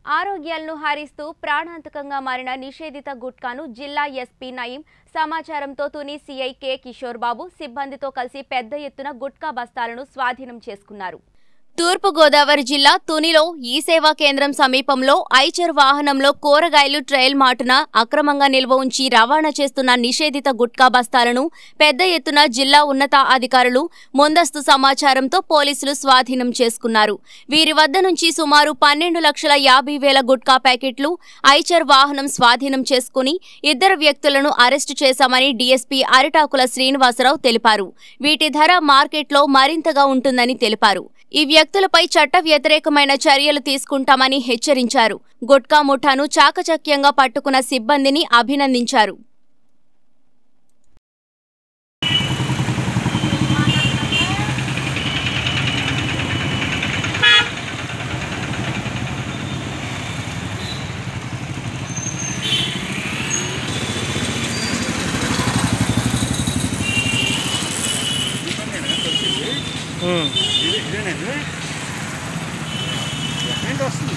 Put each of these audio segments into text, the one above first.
ఆరోగ్యాలను హరిస్తూ ప్రాణాంతకంగా మారిన నిషేధిత గుట్కాను జిల్లా ఎస్పీ నయీం సమాచారంతో తుని సీఐ కె కిషోర్ బాబు సిబ్బందితో కలిసి పెద్ద ఎత్తున గుట్కా బస్తాలను స్వాధీనం చేసుకున్నారు తూర్పుగోదావరి జిల్లా తునిలో ఈ సేవా కేంద్రం సమీపంలో ఐచర్ వాహనంలో కూరగాయలు ట్రయల్ మాటున అక్రమంగా నిల్వ ఉంచి రవాణా చేస్తున్న నిషేధిత గుట్కా బస్తాలను పెద్ద ఎత్తున జిల్లా ఉన్నత అధికారులు ముందస్తు సమాచారంతో పోలీసులు స్వాధీనం చేసుకున్నారు వీరి వద్ద నుంచి సుమారు పన్నెండు లక్షల యాభై వేల గుట్కా ప్యాకెట్లు ఐచర్ వాహనం స్వాధీనం చేసుకుని ఇద్దరు వ్యక్తులను అరెస్టు చేశామని డీఎస్పీ అరిటాకుల శ్రీనివాసరావు తెలిపారు వీటి ధర మార్కెట్లో మరింతగా ఉంటుందని తెలిపారు ఈ వ్యక్తులపై చట్ట వ్యతిరేకమైన చర్యలు తీసుకుంటామని హెచ్చరించారు గుట్కా ముఠాను చాకచక్యంగా పట్టుకున్న సిబ్బందిని అభినందించారు ఇదేనండి ఎక్కడి వస్తుంది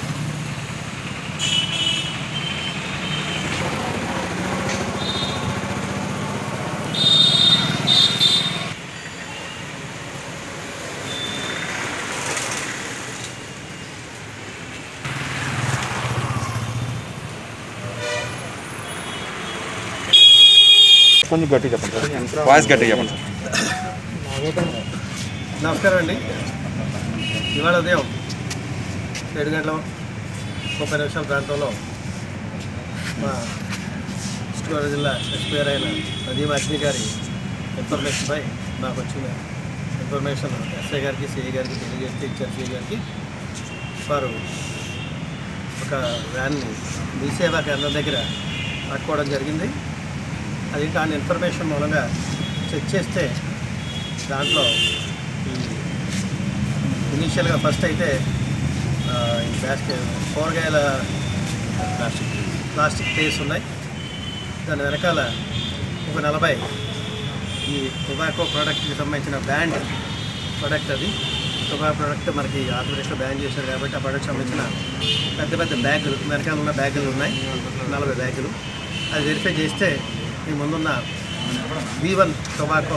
కొంచెం గట్టి చెప్పండి సార్ వాయిస్ గట్టి చెప్పండి సార్ నమస్కారం అండి ఇవాళ ఉదయం ఏడు గంటల ముప్పై నిమిషాల ప్రాంతంలో మా ఈస్ట్ గోదావరి జిల్లా ఎస్పీ అయిన నదీం అగ్ని గారి ఇన్ఫర్మేషన్పై మాకు వచ్చిన ఇన్ఫర్మేషన్ ఎస్ఐ గారికి సిఐ గారికి తెలియజేస్తే ఇచ్చారు సిఐ గారికి వారు ఒక వ్యాన్ని మీ సేవా కేంద్రం దగ్గర పట్టుకోవడం జరిగింది అది దాని ఇన్ఫర్మేషన్ మూలంగా చెక్ చేస్తే దాంట్లో ఈ ఇనీషియల్గా ఫస్ట్ అయితే ఆ, ఈ బాస్కెట్ కూరగాయల ప్లాస్టిక్ ప్లాస్టిక్ ట్రేస్ ఉన్నాయి దాని వెనకాల ఒక నలభై ఈ టొబాకో ప్రోడక్ట్కి సంబంధించిన బ్యాండ్ ప్రోడక్ట్ అది టొబాకో ప్రోడక్ట్ మనకి ఆంధ్రప్రదేశ్లో బ్యాన్ చేశారు కాబట్టి ఆ ప్రోడక్ట్ సంబంధించిన పెద్ద పెద్ద బ్యాగులు వెనకాల ఉన్న బ్యాగులు ఉన్నాయి నలభై బ్యాగులు అది వెరిఫై చేస్తే ఈ ముందున్న వి వన్ టొబాకో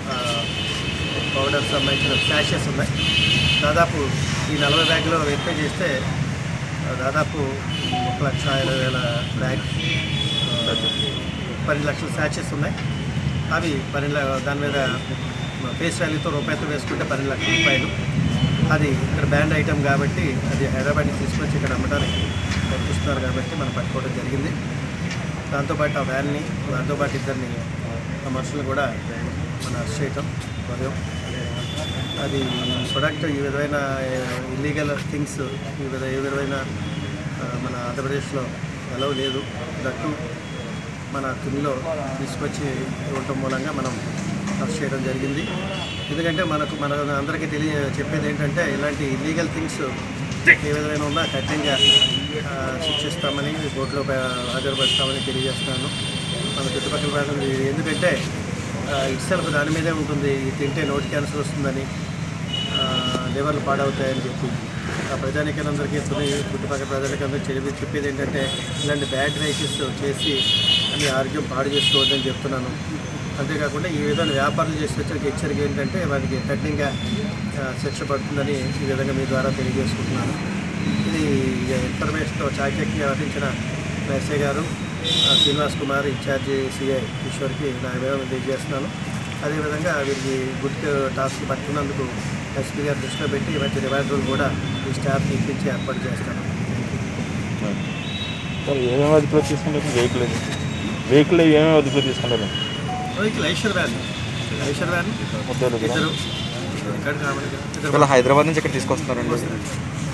పౌడర్ సంబంధించిన ఫ్లాషెస్ ఉన్నాయి దాదాపు ఈ నలభై బ్యాగులో వెరిఫై చేస్తే ఆ, దాదాపు ఒక లక్ష ఇరవై వేల బ్యాగ్ ఆ, పన్నెండు లక్షల శాచెస్ ఉన్నాయి అవి పన్నెండు ల- దాని మీద ఫేస్ వాల్యూతో రూపాయలతో వేసుకుంటే పన్నెండు లక్షల రూపాయలు అది ఇక్కడ బ్యాండ్ ఐటమ్ కాబట్టి అది హైదరాబాద్ నుంచి తీసుకొచ్చి ఇక్కడ అమ్మడానికి పంపిస్తున్నారు కాబట్టి మనం పట్టుకోవడం జరిగింది దాంతోపాటు ఆ వ్యాన్ని దాంతోపాటు ఇద్దరిని ఆ మనుషులు కూడా మన అరెస్ట్ చేయటం ఉదయం అది ప్రొడక్ట్ ఈ విధమైన ఇల్లీగల్ థింగ్స్ ఈ విధ ఏ విధమైన ఆ, మన ఆంధ్రప్రదేశ్లో ఎలా లేదు దట్టు మన తునిలో తీసుకొచ్చి ఇవ్వటం మూలంగా మనం అరెస్ట్ చేయడం జరిగింది ఎందుకంటే మనకు మన అందరికీ తెలియ చెప్పేది ఏంటంటే ఇలాంటి ఇల్లీగల్ థింగ్స్ ఏ విధమైన ఉన్నా కఠినంగా ఆ, శిక్షిస్తామని కోర్టులో హాజరుపరుస్తామని తెలియజేస్తున్నాను మన చుట్టుపక్కల ప్రజలు ఎందుకంటే ఇట్సెల్ఫ్ దాని మీదే ఉంటుంది ఇది తింటే నోటి క్యాన్సర్ వస్తుందని ఆ, లివర్లు పాడవుతాయని చెప్పి ఆ ప్రజానికందరికీ తుని చుట్టుపక్కల ప్రజలకందరికీ చెప్పి చెప్పేది ఏంటంటే ఇలాంటి బ్యాడ్ రైసెస్ చేసి అని ఆరోగ్యం పాడు చేసుకోవద్దని చెప్తున్నాను అంతేకాకుండా ఈ విధంగా వ్యాపారాలు చేసి వచ్చిన హెచ్చరిక ఏంటంటే వారికి కఠినంగా ఆ, శిక్ష పడుతుందని ఈ విధంగా మీ ద్వారా తెలియజేసుకుంటున్నాను ఇది ఇన్ఫర్మేషన్తో చాకచక్య వ్యవహరించిన ఎస్ఐ గారు ఆ, శ్రీనివాస్ కుమార్ ఇన్ఛార్జి సిఐ కిషోర్కి నా వివరం తెలియజేస్తున్నాను అదేవిధంగా వీరికి గుడ్ టాస్క్ పట్టుకున్నందుకు ఎస్పీ గారు దృష్టిలో పెట్టి మంచి రివార్డులు కూడా ఈ స్టాఫ్కి ఇప్పించి ఏర్పాటు చేస్తాను సార్ ఏమేమి అదుపులో తీసుకుంటారు వెహికల్ వెహికల్ ఏమేమి అదుపులో తీసుకుంటారు vehicle Eicher van Eicher van ముద్దాలు ఇద్దరు ఇక్కడ కావాలి ఇద్దరు ఇలా హైదరాబాద్ నుంచి ఇక్కడ తీసుకొస్తున్నారండి